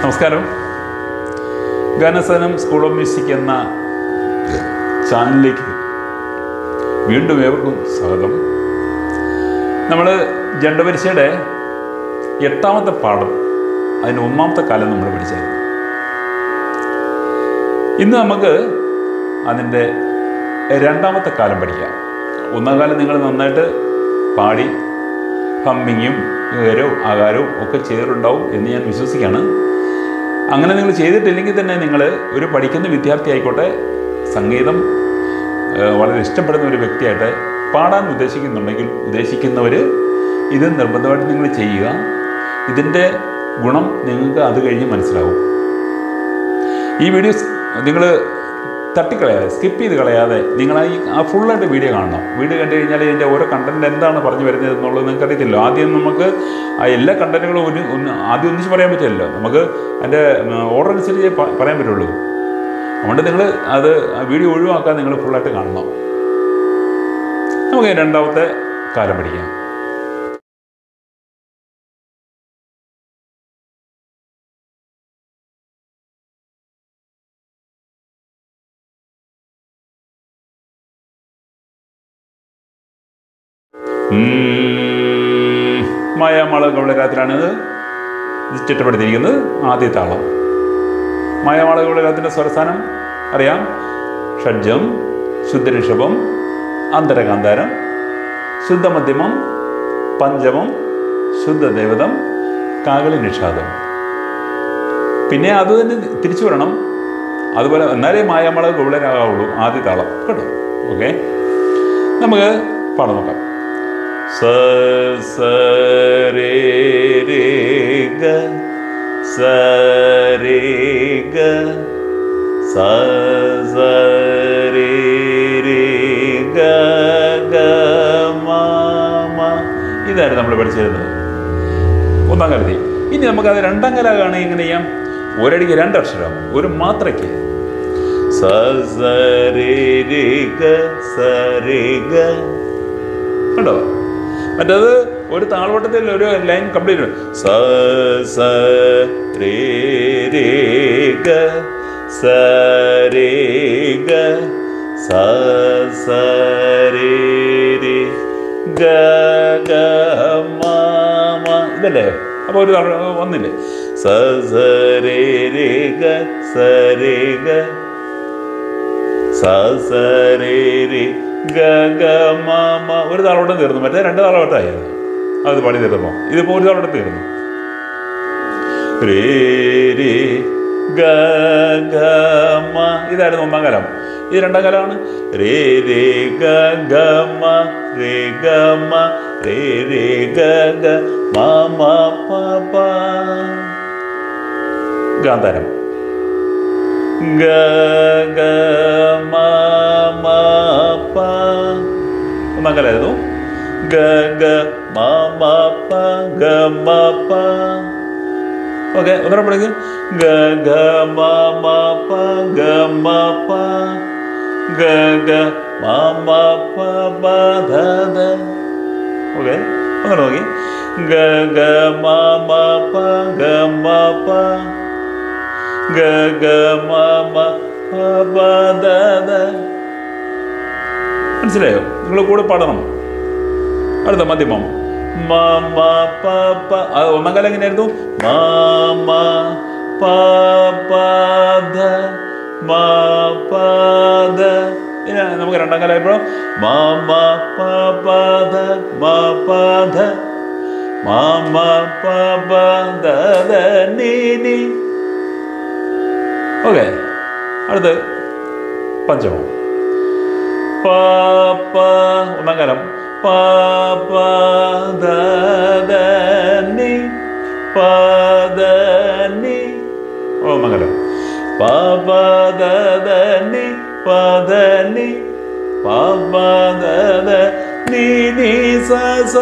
നമസ്കാരം ഗാനസനം school of music എന്ന ചാനലിലേക്ക് വീണ്ടും ഏവർക്കും സ്വാഗതം നമ്മൾ ജണ്ടപരീക്ഷയുടെ എട്ടാമത്തെ പാഠം അതിൻ്റെ ഒന്നാമത്തെ കാലം നമ്മൾ പഠിച്ചായിരുന്നു ഇന്ന് നമുക്ക് അതിൻ്റെ രണ്ടാമത്തെ കാലം പഠിക്കാം ഒന്നാം കാലം നിങ്ങൾ നന്നായിട്ട് പാടി ഹമ്മിങ്ങും ഏരവും ആകാരവും ഒക്കെ ചെയ്തിട്ടുണ്ടാവും എന്ന് ഞാൻ വിശ്വസിക്കുകയാണ് അങ്ങനെ നിങ്ങൾ ചെയ്തിട്ടില്ലെങ്കിൽ തന്നെ നിങ്ങൾ ഒരു പഠിക്കുന്ന വിദ്യാർത്ഥി ആയിക്കോട്ടെ സംഗീതം ഏഹ്, വളരെ ഇഷ്ടപ്പെടുന്ന ഒരു വ്യക്തിയായിട്ട് പാടാൻ ഉദ്ദേശിക്കുന്നുണ്ടെങ്കിൽ ഉദ്ദേശിക്കുന്നവർ ഇത് നിർബന്ധമായിട്ട് നിങ്ങൾ ചെയ്യുക ഇതിൻ്റെ ഗുണം നിങ്ങൾക്ക് അത് കഴിഞ്ഞ് മനസ്സിലാവും ഈ വീഡിയോസ് നിങ്ങൾ തട്ടിക്കളയാതെ സ്കിപ്പ് ചെയ്ത് കളയാതെ നിങ്ങൾ ആ ഈ ആ ഫുള്ളായിട്ട് വീഡിയോ കാണണം വീഡിയോ കണ്ടു കഴിഞ്ഞാൽ ഇതിൻ്റെ ഓരോ കണ്ടൻറ്റ് എന്താണ് പറഞ്ഞു വരുന്നത് എന്നുള്ളത് നിങ്ങൾക്ക് അറിയത്തില്ല ആദ്യം നമുക്ക് ആ എല്ലാ കണ്ടൻറ്റുകളും ഒരു ഒന്ന് ആദ്യം ഒന്നിച്ച് പറയാൻ പറ്റില്ലല്ലോ നമുക്ക് അതിൻ്റെ ഓർഡർ അനുസരിച്ച് പ- പറയാൻ പറ്റുള്ളൂ അതുകൊണ്ട് നിങ്ങൾ അത് ആ വീഡിയോ ഒഴിവാക്കാൻ നിങ്ങൾ ഫുള്ളായിട്ട് കാണണം നമുക്ക് രണ്ടാമത്തെ കാലം പഠിക്കാം ഉം. മായാമാള ഗൗളരാത്തിലാണ് ഇത് ചിട്ടപ്പെടുത്തിയിരിക്കുന്നത് ആദ്യ താളം മായാമാള ഗൗളരാത്തിൻ്റെ സ്വരസ്ഥാനം അറിയാം ഷഡ്ജം ശുദ്ധരിഷഭം അന്തരകാന്താരം ശുദ്ധമധ്യമം പഞ്ചമം ശുദ്ധദേവതം കാകളി നിഷാദം പിന്നെ അത് തന്നെ തിരിച്ചു വരണം അതുപോലെ എന്നാലേ മായാമള ഗൗളരാകാവുള്ളൂ ആദ്യ താളം കേട്ടോ ഓക്കെ നമുക്ക് പാടാൻ നോക്കാം സ സ രേ രേ ഗ സ രേ ഗ സ സ രേ രേ ഗ ഗ മ മ ഇതായിരുന്നു നമ്മൾ പഠിച്ചിരുന്നത് ഒന്നാം കാലത്തിൽ ഇനി നമുക്കത് രണ്ടാം കാലമാണ് എങ്ങനെ ചെയ്യാം ഒരടിക്ക് രണ്ടക്ഷരം ഒരു മാത്രയ്ക്ക് സ സ രേ രേ ഗ സ രേ ഗ കണ്ടോ മറ്റത് ഒരു താഴ്വട്ടത്തിൽ ഒരു ലൈൻ കംപ്ലീറ്റ് സ സ രേ രേ ഗ സ രേ ഗ സ സ രേ രേ ഗ ഗ മ മ ഇതല്ലേ അപ്പോൾ ഒരു താഴ്വ വന്നില്ലേ സ സ രേ രേ ഗ സ രേ ഗ സ സ രേ രേ ഗ ഗ മ മ ഒരു താളോട്ടം തീർന്നു മറ്റേ രണ്ട് താളോട്ടമായി അത് അത് പാടി തീർന്നോ ഇതിപ്പോൾ ഒരു താളോട്ടം തീർന്നു രേ രേ ഗ ഗ മ ഇതായിരുന്നു ഒന്നാം കാലം ഇത് രണ്ടാം കാലമാണ് രേ രേ ഗ ഗ മ രേ ഗ മ രേ രേ ഗ ഗ മ മ പ പ ഗാന്ധാരം ഗ ഗ മ മ പ ഒന്നാം കാലായിരുന്നു ഗ ഗ മ മ പ ഗ മ പ ഓക്കെ ഒന്നര പഠിക്ക് ഗ ഗ മ മ പ ഗ മ പ ഗ ഗ മ മ പ പ ധ ധ ഓക്കെ ഒന്നര നോക്കി ഗ ഗ മ മ പ ഗ മ പ ഗ ഗ മ മ പ പ ധ ധ മനസ്സിലായോ നിങ്ങൾ കൂടെ പാടണം അടുത്ത മധ്യമം മ മ പ പ അത് ഒന്നാം കാലം എങ്ങനെയായിരുന്നു മ മ പ പ ധ മ പ ധ ഇനി നമുക്ക് രണ്ടാം കാലം ആയപ്പോഴോ മ മ പ പ ധ മ പ ധ മ മ പ പ ധ ധ നീ നീ ഓക്കെ അടുത്ത് പഞ്ചമം പ പ ഒന്നാം കാലം പ പ ധ ധ നി പ ധ നി ഒന്നാം കാലം പ പ ധ ധ നി പ ധ നി പ പ ധ ധ നി നി സ സ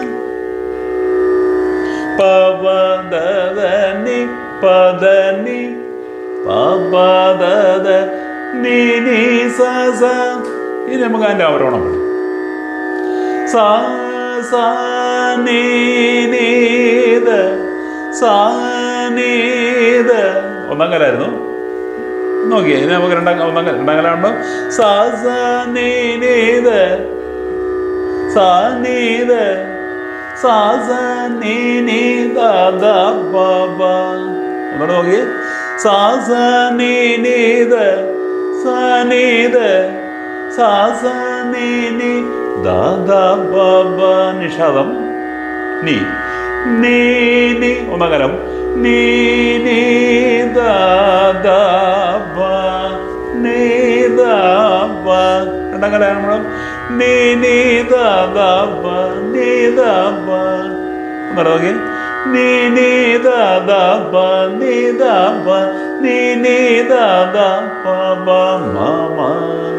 പ പ ധ ധ നി പ ധ നി പ പ ധ ധ നി നി സ സ ഇനി നമുക്ക് അതിൻ്റെ അവരോണം പഠിക്കും സ സ നീ നീ ധ സ നീത ഒന്നാം കാലായിരുന്നു നോക്കിയേ ഇനി നമുക്ക് രണ്ടാം ഒന്നാം കാല- രണ്ടാം കാലാകുമ്പോൾ സാ സാ നീ നീത സാ നീത സാ സാ നീ നീ ദാ ദാ ബാ ബാ ഒന്നുകൂടെ നോക്കിയേ സാ സാ നീ നീത സാ നീത സാ സാ നീ നീ ദാ ദാ ബാ ബാ നിഷാദം നീ നീ നീ ഒന്നാം കാലം നീ നീ ദാ ദാ ബാ നീ ദാ ബാ രണ്ടാം കാലം നമ്മൾ നീ നീ ദാ ദാ ബാ നീ ദാ ബാ ഒന്നുകൂടെ നോക്കി നീ നീ ദാ ദാ ബാ നീ ദാ ബാ നീ നീ ദാ ദാ ബാ ബാ മാ മാ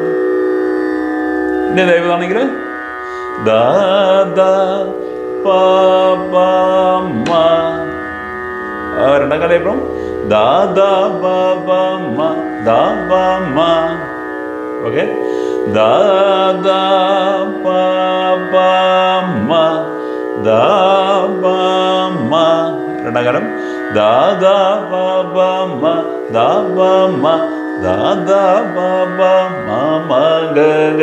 ഇനി ദൈവതാണെങ്കിൽ ദാ ദാ പാ പാ മാ ആ, രണ്ടാം കാലം ഇപ്പം ദാ ദാ ബാ ബാ മാ ദാ ബാ മാ ഓക്കെ ദാ ദാ പാ പാ മാ ദാ ബാ മാ രണ്ടാം കാലം ദാ ദാ ബാ ബാ മാ ദാ ബാ മാ ദാ ദാ ബാ ബാ മാ മാ ഗ ഗ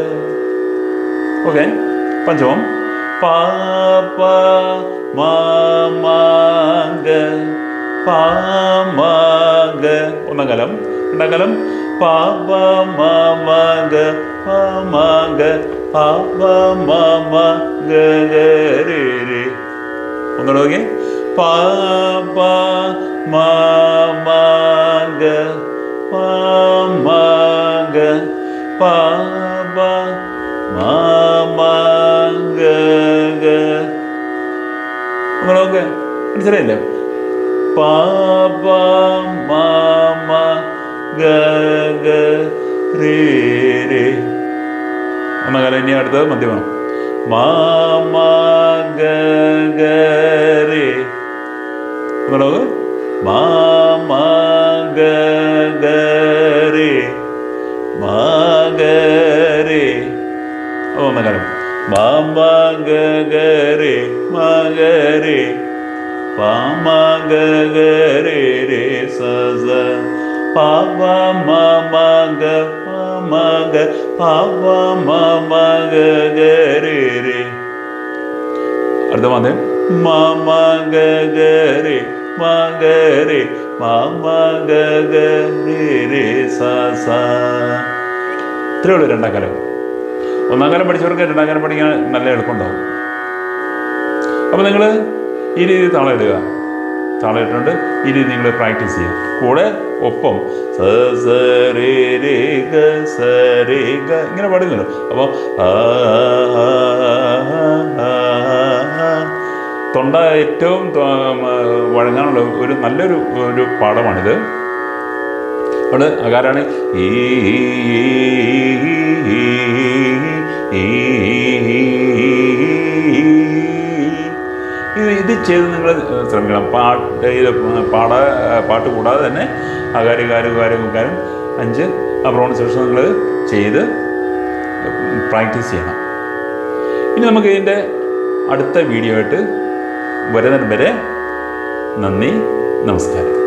ഓക്കെ പഞ്ചമം പാ പാ മാ മാ ഗ പാ മാ ഗ ഒന്നാം കാലം രണ്ടാം കാലം പാ പാ മാ മാ ഗ പാ മാ ഗ പാ പാ മാ മാ ഗ ഗ രേ രേ ഒന്നുകൂടെ നോക്കിയേ പാ പാ മാ മാ ഗ പാ മാ ഗ പാ പാ മാ മാ ഗ ഗ ഒന്നുകൂടെ നോക്ക് മനസ്സിലായില്ലേ പാ പാ മാ മാ ഗ ഗ രേ രേ ഒന്നാം കാലം ഇനി അടുത്തത് മധ്യമം മാ മാ ഗ ഗ രേ ഒന്നുകൂടെ നോക്ക് മാ മാ ഗ ഗ രേ മാ ഗ രേ ഓ ഒന്നാം കാലം മാ മാ ഗ ഗ രേ മാ ഗ രേ പാ മാ ഗ ഗ രേ രേ സ സ പാ പാ മാ മാ ഗ പാ മാ ഗ പാ പാ മാ മാ ഗ ഗ രേ രേ അടുത്ത മാതേ മാ മാ ഗ ഗ രേ മാ ഗ രേ മാ മാ ഗ ഗ രേ രേ സ സ ഇത്രയേ ഉള്ളൂ രണ്ടാം കാലം ഒന്നാം കാലം പഠിച്ചവർക്ക് രണ്ടാം കാലം പഠിക്കാൻ നല്ല എളുപ്പമുണ്ടാവും അപ്പോൾ നിങ്ങൾ ഈ രീതിയിൽ താളം ഇടുക താളം ഇട്ടുകൊണ്ട് ഈ രീതി നിങ്ങൾ പ്രാക്ടീസ് ചെയ്യുക കൂടെ ഒപ്പം സ സ രേ രേ ഗ സ രേ ഗ ഇങ്ങനെ പാടുമല്ലോ അപ്പോൾ ആ, ആ, ആ, ആ. തൊണ്ട ഏറ്റവും ത- മ, വഴങ്ങാനുള്ള ഒരു നല്ലൊരു ഒരു പാഠമാണിത് അവിടെ അകാരാണ് ഈ ഇത് ഇത് ചെയ്ത് നിങ്ങൾ ശ്രമിക്കണം പാട്ട് ഇത് പാട പാട്ട് കൂടാതെ തന്നെ അകാരി കാരും കാരും കാരും അഞ്ച് ആ പ്രൊണൗൺസിയേഷൻ നിങ്ങൾ ചെയ്ത് പ്രാക്ടീസ് ചെയ്യണം ഇനി നമുക്ക് ഇതിൻ്റെ അടുത്ത വീഡിയോ ആയിട്ട് വരുന്നതിന് വരെ നന്ദി നമസ്കാരം